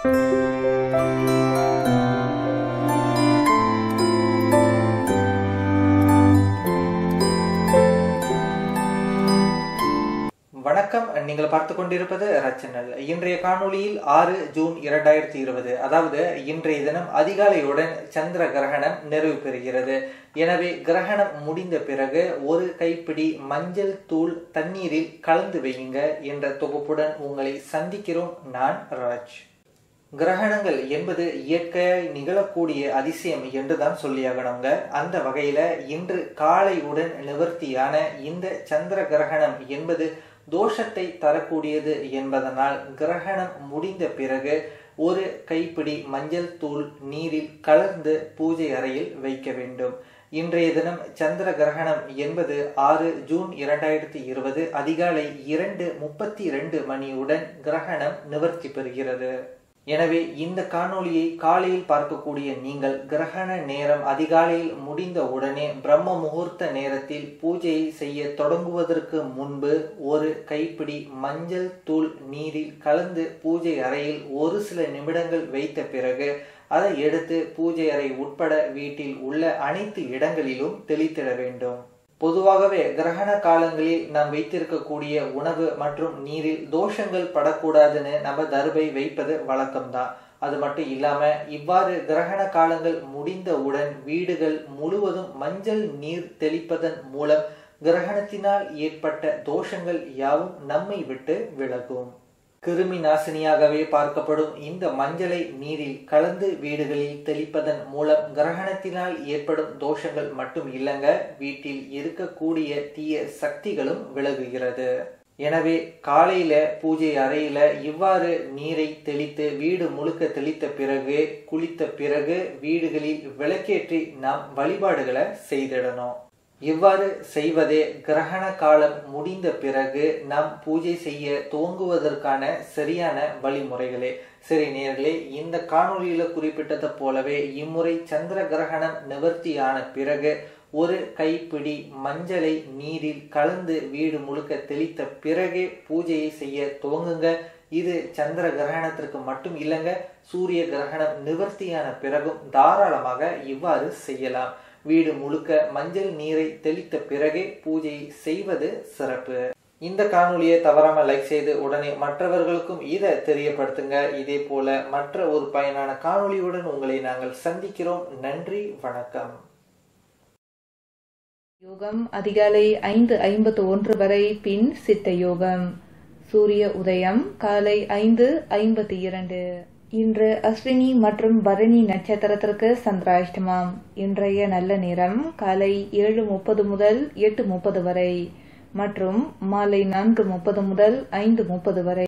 வணக்கம் நீங்கள் பார்த்து கொண்டிருப்பது ரச்சனல் இன்றைய காணொளியில் ஆறு ஜூன் இரண்டாயிரத்தி இருபது அதாவது இன்றைய தினம் அதிகாலையுடன் சந்திர கிரகணம் நிறைவு பெறுகிறது எனவே கிரகணம் முடிந்த பிறகு ஒரு கைப்பிடி மஞ்சள் தூள் தண்ணீரில் கலந்து வையுங்க என்ற தொகுப்புடன் உங்களை சந்திக்கிறோம் நான் ராஜ் கிரகணங்கள் என்பது இயற்கையாய் நிகழக்கூடிய அதிசயம் என்றுதான் சொல்லியாகணுங்க அந்த வகையில இன்று காலையுடன் நிவர்த்தியான இந்த சந்திர கிரகணம் என்பது தோஷத்தை தரக்கூடியது என்பதனால் கிரகணம் முடிந்த பிறகு ஒரு கைப்பிடி மஞ்சள் தூள் நீரில் கலந்து பூஜை அறையில் வைக்க வேண்டும் இன்றைய தினம் சந்திர கிரகணம் என்பது ஆறு ஜூன் இரண்டாயிரத்தி இருபது அதிகாலை இரண்டு முப்பத்தி இரண்டு மணியுடன் கிரகணம் நிவர்த்தி பெறுகிறது எனவே இந்த காணொளியை காலையில் பார்க்கக்கூடிய நீங்கள் கிரகண நேரம் அதிகாலையில் முடிந்த உடனே பிரம்ம முகூர்த்த நேரத்தில் பூஜையை செய்ய தொடங்குவதற்கு முன்பு ஒரு கைப்பிடி மஞ்சள் தூள் நீரில் கலந்து பூஜை அறையில் ஒரு சில நிமிடங்கள் வைத்த பிறகு அதை எடுத்து பூஜை அறை உட்பட வீட்டில் உள்ள அனைத்து இடங்களிலும் தெளித்திட வேண்டும் பொதுவாகவே கிரகண காலங்களில் நாம் வைத்திருக்கக்கூடிய உணவு மற்றும் நீரில் தோஷங்கள் படக்கூடாதுன்னு நம்ம தருபை வைப்பது வழக்கம்தான் அது மட்டும் இல்லாம இவ்வாறு கிரகண காலங்கள் முடிந்தவுடன் வீடுகள் முழுவதும் மஞ்சள் நீர் தெளிப்பதன் மூலம் கிரகணத்தினால் ஏற்பட்ட தோஷங்கள் யாவும் நம்மை விட்டு விலகும் கிருமி நாசினியாகவே பார்க்கப்படும் இந்த மஞ்சளை நீரில் கலந்து வீடுகளில் தெளிப்பதன் மூலம் கிரகணத்தினால் ஏற்படும் தோஷங்கள் மட்டும் இல்லைங்க வீட்டில் இருக்கக்கூடிய தீய சக்திகளும் விலகுகிறது எனவே காலையில பூஜை அறையில இவ்வாறு நீரை தெளித்து வீடு முழுக்க தெளித்த பிறகு குளித்த பிறகு வீடுகளில் விளக்கேற்றி நாம் வழிபாடுகளை செய்திடணும் இவ்வாறு செய்வதே கிரகண காலம் முடிந்த பிறகு நாம் பூஜை செய்ய துவங்குவதற்கான சரியான வழிமுறைகளே சரி நேர்களே இந்த காணொலியில குறிப்பிட்டதை போலவே இம்முறை சந்திர கிரகணம் நிவர்த்தியான பிறகு ஒரு கைப்பிடி மஞ்சளை நீரில் கலந்து வீடு முழுக்க தெளித்த பிறகே பூஜையை செய்ய துவங்குங்க இது சந்திர கிரகணத்திற்கு மட்டும் இல்லைங்க சூரிய கிரகணம் நிவர்த்தியான பிறகும் தாராளமாக இவ்வாறு செய்யலாம் வீடு முழுக்க மஞ்சள் நீரை தெளித்த பிறகே பூஜை செய்வது சிறப்பு இந்த காணொலியை தவறாம லைக் செய்து உடனே மற்றவர்களுக்கும் இதை தெரியப்படுத்துங்க இதே போல மற்ற ஒரு பயனான காணொலியுடன் உங்களை நாங்கள் சந்திக்கிறோம் நன்றி வணக்கம் யோகம் அதிகாலை ஐந்து ஐம்பத்து ஒன்று வரை பின் சித்த யோகம் சூரிய உதயம் காலை ஐந்து ஐம்பத்தி இரண்டு இன்று அஸ்வினி மற்றும் பரணி நட்சத்திரத்திற்கு சந்திராஷ்டமம் இன்றைய நல்ல நேரம் காலை ஏழு முப்பது முதல் எட்டு முப்பது வரை மற்றும் மாலை நான்கு முப்பது முதல் ஐந்து முப்பது வரை